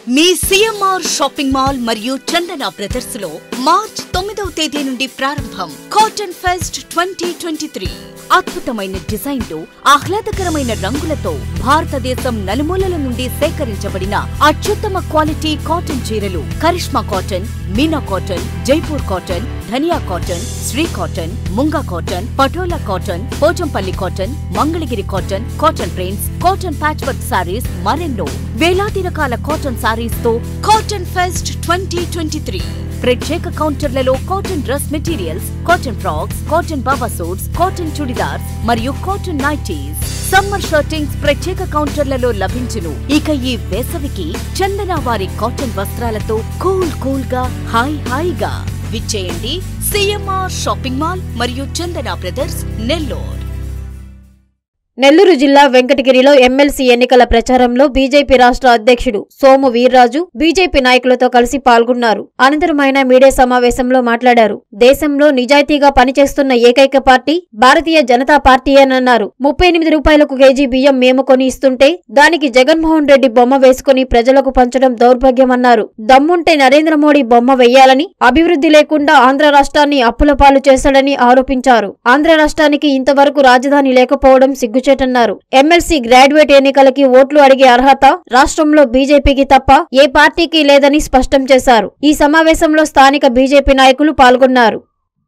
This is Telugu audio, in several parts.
మీ సిఎంఆర్ షాపింగ్ మాల్ మరియు చందన బ్రదర్స్ లో మార్చ్ తొమ్మిదవ తేదీ నుండి ప్రారంభం cotton fest twenty twenty three అద్భుతమైన డిజైన్లు ఆహ్లాదకరమైన రంగులతో భారతదేశం నలుమూలల నుండి సేకరించబడిన అత్యుత్తమ క్వాలిటీ కాటన్ చీరలు Karishma cotton Meena cotton Jaipur cotton Dhaniya cotton Shri cotton Munga cotton Patola cotton Pochampally cotton Mangalagiri cotton cotton prints cotton patch work saris మరెన్నో వేలాది రకాల కాటన్ సారీస్ తో cotton fest twenty twenty three ప్రత్యేక కౌంటర్లలో cotton dress materials cotton frocks cotton Baba suits cotton churidars మరియు కాటన్ నైటీస్ సమ్మర్ షర్టింగ్స్ ప్రత్యేక కౌంటర్లలో లభించును ఇక ఈ వేసవికి చందన వారి కాటన్ వస్త్రాలతో కూల్ కూల్ గా హాయ్ హాయిగా విచ్చేయండి సిఎంఆర్ షాపింగ్ మాల్ మరియు చందన బ్రదర్స్ నెల్లూరు నెల్లూరు జిల్లా వెంకటగిరిలో ఎమ్మెల్సీ ఎన్నికల ప్రచారంలో బీజేపీ రాష్ట్ర అధ్యక్షుడు సోము వీర్రాజు బీజేపీ నాయకులతో కలిసి పాల్గొన్నారు అనంతరం ఆయన మీడియా సమావేశంలో మాట్లాడారు దేశంలో నిజాయితీగా పనిచేస్తున్న ఏకైక పార్టీ భారతీయ జనతా పార్టీయేనన్నారు ముప్పై ఎనిమిది రూపాయలకు కేజీ బియ్యం మేము కొని ఇస్తుంటే దానికి జగన్మోహన్ రెడ్డి బొమ్మ వేసుకుని ప్రజలకు పంచడం దౌర్భాగ్యమన్నారు దమ్ముంటే నరేంద్ర మోడీ బొమ్మ వెయ్యాలని అభివృద్ధి లేకుండా ఆంధ్ర రాష్ట్రాన్ని అప్పుల పాలు చేశాడని ఆరోపించారు ఆంధ్ర రాష్ట్రానికి ఇంతవరకు రాజధాని లేకపోవడం సిగ్గుచేటన్నారు ఎమ్మెల్సీ గ్రాడ్యుయేట్ ఎన్నికలకి ఓట్లు అడిగే అర్హత రాష్ట్రంలో బీజేపీకి తప్ప ఏ పార్టీకి లేదని స్పష్టం చేశారు ఈ సమావేశంలో స్థానిక బీజేపీ నాయకులు పాల్గొన్నారు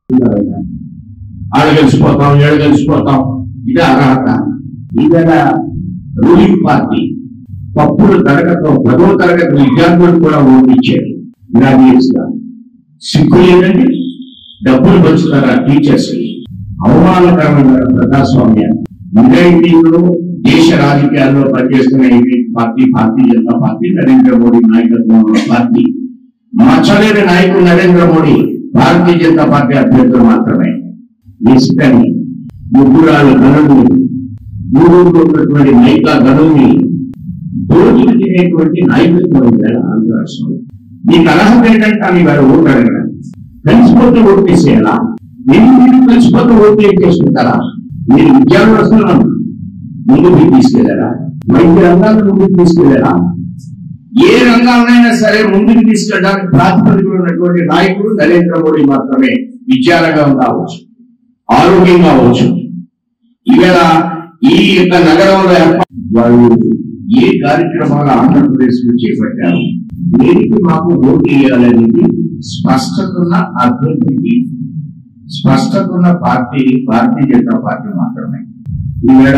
ఆడ గెలిచిపోతాం ఏడు గెలిచిపోతాం ఇదే అర్హత ఇదేనా రూలింగ్ పార్టీ తప్పుడు తరగతిలో పదవ తరగతి విద్యార్థులు కూడా ఓటించారు గ్రాడ్యుయేట్స్ గా సిగ్గు లేదండి డబ్బులు పంచుతారా టీచర్స్ అవమానకరమైన ప్రజాస్వామ్యం నిజాయితీలో దేశ రాజకీయాల్లో పనిచేస్తున్న ఈ పార్టీ భారతీయ జనతా పార్టీ నరేంద్ర మోడీ నాయకత్వంలో పార్టీ మచ్చలేని నాయకుడు నరేంద్ర మోడీ భారతీయ జనతా పార్టీ అభ్యర్థులు మాత్రమే ఇసుకని ముగ్గురాలు గనుల్ని ఊరూరులో ఉన్నటువంటి నైక గనుల్ని దోచుకు తినేటువంటి నాయకత్వం ఇవాళ ఆంధ్ర రాష్ట్రంలో మీకు అర్హత ఏంటంటే ఆమె వారు ఓటు అడగడం కలిసిపోతే ఓటు వేసేయాలా మీరు మీరు కలిసిపోతే ఓటు ఏం చేసుకుంటారా మీరు విద్యా వ్యవస్థలను ముందుకు తీసుకెళ్లారా వైద్య రంగాలను ముందుకు తీసుకెళ్లారా ఏ రంగాలనైనా సరే ముందుకు తీసుకెళ్ళడానికి ప్రాతిపదికలు ఉన్నటువంటి నాయకుడు నరేంద్ర మోడీ మాత్రమే విద్యారంగం కావచ్చు ఆరోగ్యం కావచ్చు ఇవాళ ఈ యొక్క నగరంలో ఏర్ప- వాళ్ళు ఏ కార్యక్రమాలు ఆంధ్రప్రదేశ్ లో చేపట్టారు దేనికి మాకు ఓటు వేయాలనేది స్పష్టత ఉన్న అభ్యర్థికి స్పష్టత ఉన్న పార్టీ భారతీయ జనతా పార్టీ మాత్రమే ఈవేళ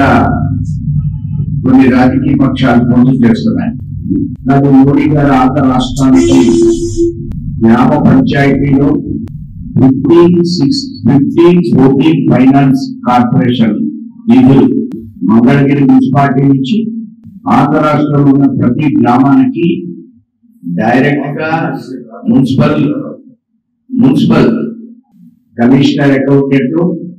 కొన్ని రాజకీయ పక్షాలు పోటీ చేస్తున్నాయి నాకు మోడీ గారు ఆంధ్ర రాష్ట్రానికి గ్రామ పంచాయతీలో fifteen six fifteen fourteen finance corporation నిధులు మంగళగిరి మున్సిపాలిటీ నుంచి ఆంధ్ర రాష్ట్రంలో ఉన్న ప్రతి గ్రామానికి డైరెక్ట్ గా municipal municipal commissioner accountant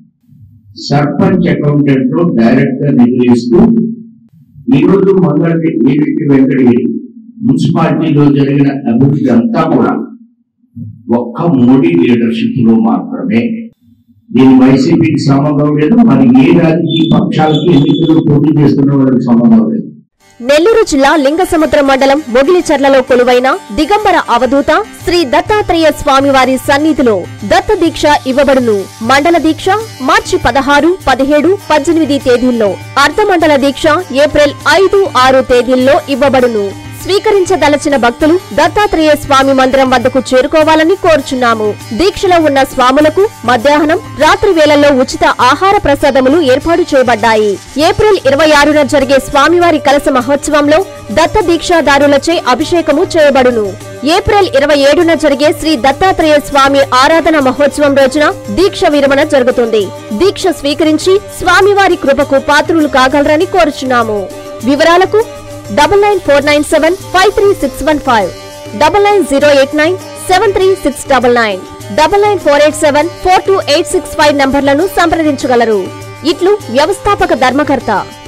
sarpanch accountant లో డైరెక్ట్ గా నిధులు ఇస్తూ ఈ రోజు మంగళగిరి ఏదైతే వెంకటగిరి మున్సిపాలిటీలో జరిగిన అభివృద్ధి అంతా కూడా ఒక్క మోడీ లీడర్షిప్ లో మాత్రమే దీని వైసీపీకి సంబంధం లేదు మరి ఏ రాజకీయ పక్షాలకి ఎన్నికలు పోటీ చేస్తున్న వాళ్ళకి సంబంధం లేదు నెల్లూరు జిల్లా లింగసముద్ర మండలం మొగిలిచర్లలో కొలువైన దిగంబర అవధూత శ్రీ దత్తాత్రేయ స్వామివారి సన్నిధిలో దత్త దీక్ష ఇవ్వబడును మండల దీక్ష మార్చి పదహారు పదిహేడు పద్దెనిమిది తేదీల్లో అర్ధమండల దీక్ష ఏప్రిల్ ఐదు ఆరు తేదీల్లో ఇవ్వబడును స్వీకరించదలచిన భక్తులు దత్తాత్రేయ స్వామి మందిరం వద్దకు చేరుకోవాలని కోరుచున్నాము దీక్షలో ఉన్న స్వాములకు మధ్యాహ్నం రాత్రి వేళల్లో ఉచిత ఆహార ప్రసాదములు ఏర్పాటు చేయబడ్డాయి ఏప్రిల్ ఇరవై ఆరున జరిగే స్వామివారి కలస మహోత్సవంలో దత్త దీక్షాదారులచే అభిషేకము చేయబడును ఏప్రిల్ ఇరవై ఏడున జరిగే శ్రీ దత్తాత్రేయ స్వామి ఆరాధన మహోత్సవం రోజున దీక్ష విరమణ జరుగుతుంది దీక్ష స్వీకరించి స్వామివారి కృపకు పాత్రులు కాగలరని కోరుచున్నాము వివరాలకు double nine four nine seven five three six one five double nine zero eight nine seven three six double nine double nine four eight seven four two eight six five నంబర్లను సంప్రదించగలరు ఇట్లు వ్యవస్థాపక ధర్మకర్త